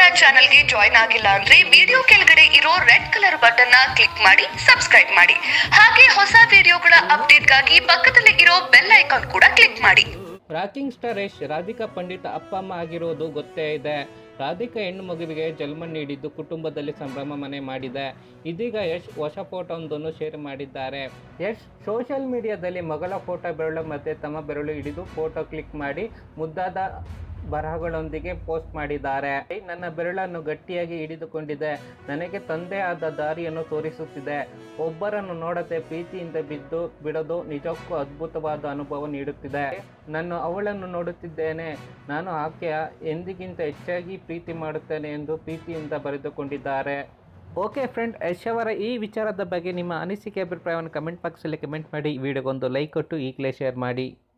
ಚಾನೆಲ್ಗೆ ಜಾಯ್ನ್ ಆಗಿಲ್ಲ ಅಂದ್ರೆ ವಿಡಿಯೋ ಕೆಳಗಡೆ ಇರೋ ರೆಡ್ ಕಲರ್ ಬಟನ್ ನ ಕ್ಲಿಕ್ ಮಾಡಿ ಸಬ್ಸ್ಕ್ರೈಬ್ ಮಾಡಿ ಹಾಗೆ ಹೊಸ ವಿಡಿಯೋಗಳ ಅಪ್ಡೇಟ್ಗಾಗಿ ಪಕ್ಕದಲ್ಲಿ ಇರೋ ಬೆಲ್ ಐಕಾನ್ ಕೂಡ ಕ್ಲಿಕ್ ಮಾಡಿ ರಾಕಿಂಗ್ ಸ್ಟಾರ್ ಯಶ್ ರಾಧಿಕಾ ಪಂಡಿತ್ ಅಪ್ಪ ಅಮ್ಮ ಆಗಿರೋದು ಗೊತ್ತೇ ಇದೆ ರಾಧಿಕಾ ಹೆಣ್ಣು ಮಗುವಿಗೆ ಜನ್ಮ ನೀಡಿದ್ದು ಕುಟುಂಬದಲ್ಲಿ ಸಂಭ್ರಮ ಮನೆ ಮಾಡಿದೆ ಇದೀಗ ಯಶ್ ಹೊಸ ಫೋಟೋವೊಂದನ್ನು ಶೇರ್ ಮಾಡಿದ್ದಾರೆ ಯಶ್ ಸೋಷಿಯಲ್ ಮೀಡಿಯಾದಲ್ಲಿ ಮಗಳ ಫೋಟೋ ಬೆರಳು ಮತ್ತು ತಮ್ಮ ಬೆರಳು ಹಿಡಿದು ಫೋಟೋ ಕ್ಲಿಕ್ ಮಾಡಿ ಮುದ್ದಾದ ಬರಹಗಳೊಂದಿಗೆ ಪೋಸ್ಟ್ ಮಾಡಿದ್ದಾರೆ ನನ್ನ ಬೆರಳನ್ನು ಗಟ್ಟಿಯಾಗಿ ಹಿಡಿದುಕೊಂಡಿದೆ ನನಗೆ ತಂದೆ ಆದ ದಾರಿಯನ್ನು ತೋರಿಸುತ್ತಿದೆ ಒಬ್ಬರನ್ನು ನೋಡದೆ ಪ್ರೀತಿಯಿಂದ ಬಿದ್ದು ಬಿಡೋದು ನಿಜಕ್ಕೂ ಅದ್ಭುತವಾದ ಅನುಭವ ನೀಡುತ್ತಿದೆ ನಾನು ಅವಳನ್ನು ನೋಡುತ್ತಿದ್ದೇನೆ ನಾನು ಆಕೆಯ ಎಂದಿಗಿಂತ ಹೆಚ್ಚಾಗಿ ಪ್ರೀತಿ ಮಾಡುತ್ತೇನೆ ಎಂದು ಪ್ರೀತಿಯಿಂದ ಬರೆದುಕೊಂಡಿದ್ದಾರೆ ಓಕೆ ಫ್ರೆಂಡ್ ಯಶ್ ಅವರ ಈ ವಿಚಾರದ ಬಗ್ಗೆ ನಿಮ್ಮ ಅನಿಸಿಕೆ ಅಭಿಪ್ರಾಯವನ್ನು ಕಮೆಂಟ್ ಬಾಕ್ಸಲ್ಲಿ ಕಮೆಂಟ್ ಮಾಡಿ ಈ ವಿಡಿಯೋಗೊಂದು ಲೈಕ್ ಕೊಟ್ಟು ಈಗಲೇ ಶೇರ್ ಮಾಡಿ